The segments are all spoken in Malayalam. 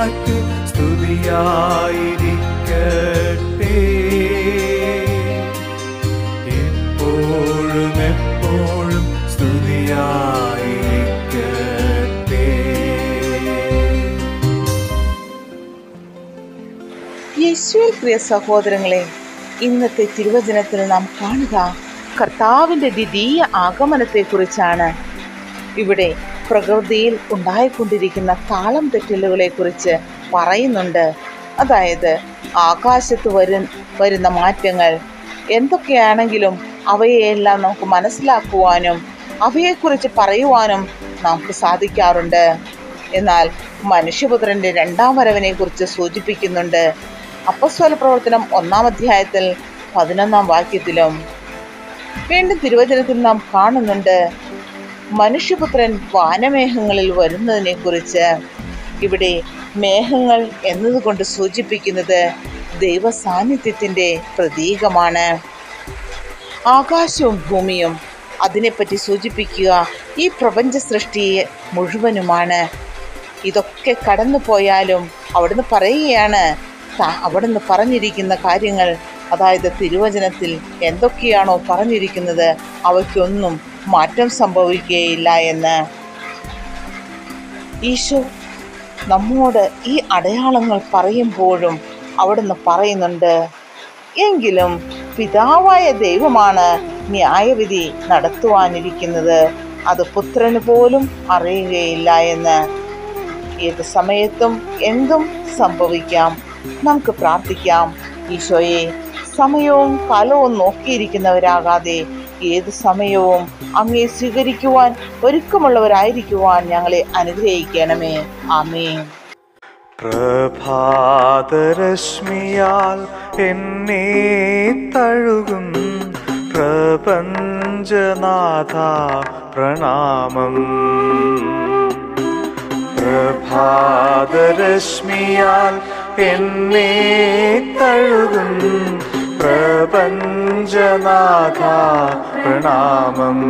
അങ്ങക്ക് സ്തുതിയായിരിക്കട്ടെ എപ്പോഴും എപ്പോഴും സ്തുതിയായിരിക്കട്ടെ യേശുവിൽ പ്രിയ സഹോദരങ്ങളെ ഇന്നത്തെ തിരുവചനത്തിൽ നാം കാണുക കർത്താവിൻ്റെ ദ്വിതീയ ആഗമനത്തെക്കുറിച്ചാണ് ഇവിടെ പ്രകൃതിയിൽ ഉണ്ടായിക്കൊണ്ടിരിക്കുന്ന താളം തെറ്റലുകളെ കുറിച്ച് പറയുന്നുണ്ട് അതായത് ആകാശത്ത് വരും വരുന്ന മാറ്റങ്ങൾ എന്തൊക്കെയാണെങ്കിലും അവയെല്ലാം നമുക്ക് മനസ്സിലാക്കുവാനും അവയെക്കുറിച്ച് പറയുവാനും നമുക്ക് സാധിക്കാറുണ്ട് എന്നാൽ മനുഷ്യപുത്രന്റെ രണ്ടാം വരവിനെ കുറിച്ച് സൂചിപ്പിക്കുന്നുണ്ട് അപ്പസ്വല പ്രവർത്തനം ഒന്നാം അധ്യായത്തിൽ പതിനൊന്നാം വാക്യത്തിലും വീണ്ടും തിരുവചനത്തിൽ നാം കാണുന്നുണ്ട് മനുഷ്യപുത്രൻ വാനമേഘങ്ങളിൽ വരുന്നതിനെ കുറിച്ച് ഇവിടെ മേഘങ്ങൾ എന്നതുകൊണ്ട് സൂചിപ്പിക്കുന്നത് ദൈവ സാന്നിധ്യത്തിൻ്റെ പ്രതീകമാണ് ആകാശവും ഭൂമിയും അതിനെപ്പറ്റി സൂചിപ്പിക്കുക ഈ പ്രപഞ്ച സൃഷ്ടിയെ മുഴുവനുമാണ് ഇതൊക്കെ കടന്നു പോയാലും അവിടുന്ന് പറയുകയാണ് ത- അവിടുന്ന് പറഞ്ഞിരിക്കുന്ന കാര്യങ്ങൾ അതായത് തിരുവചനത്തിൽ എന്തൊക്കെയാണോ പറഞ്ഞിരിക്കുന്നത് അവയ്ക്കൊന്നും മാറ്റം സംഭവിക്കുകയില്ല എന്ന് ഈശോ നമ്മോട് ഈ അടയാളങ്ങൾ പറയുമ്പോഴും അവിടുന്ന് പറയുന്നുണ്ട് എങ്കിലും പിതാവായ ദൈവമാണ് ന്യായവിധി നടത്തുവാനിരിക്കുന്നത് അത് പുത്രന് പോലും അറിയുകയില്ല എന്ന് ഏത് സമയത്തും എന്തും സംഭവിക്കാം നമുക്ക് പ്രാർത്ഥിക്കാം ഈശോയെ സമയവും കാലവും നോക്കിയിരിക്കുന്നവരാകാതെ ഏത് സമയവും അങ്ങേ സ്വീകരിക്കുവാൻ ഒരുക്കമുള്ളവരായിരിക്കുവാൻ ഞങ്ങളെ അനുഗ്രഹിക്കണമേ ആമേൻ പ്രഭാതരശ്മിയാൽ എന്നെ തഴുകും പ്രപഞ്ചനാഥ പ്രണാമം പ്രഭാതരശ്മിയാൽ എന്നെ തഴുകും പ്രപഞ്ചനാഥ പ്രണാമം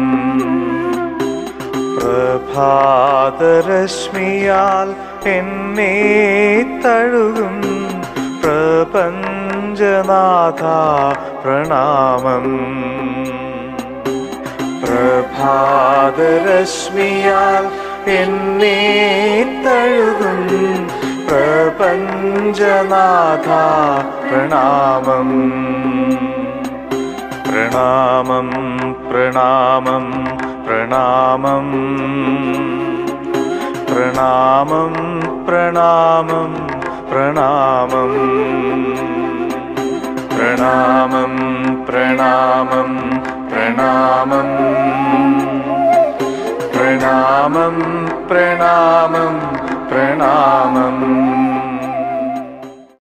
പ്രഭാതരശ്മിയാൽ എന്നെ തഴുകും പ്രപഞ്ചനാഥ പ്രണാമം പ്രഭാതരശ്മിയാൽ എന്നെ തഴുകും പ്രപഞ്ചനാഥ പ്രണാമം പ്രണാമം പ്രണാമം പ്രണാമം പ്രണാമം പ്രണാമം പ്രണാമം പ്രണാമം പ്രണാമം പ്രണാമം പ്രണാമം പ്രണാമം പ്രണാമം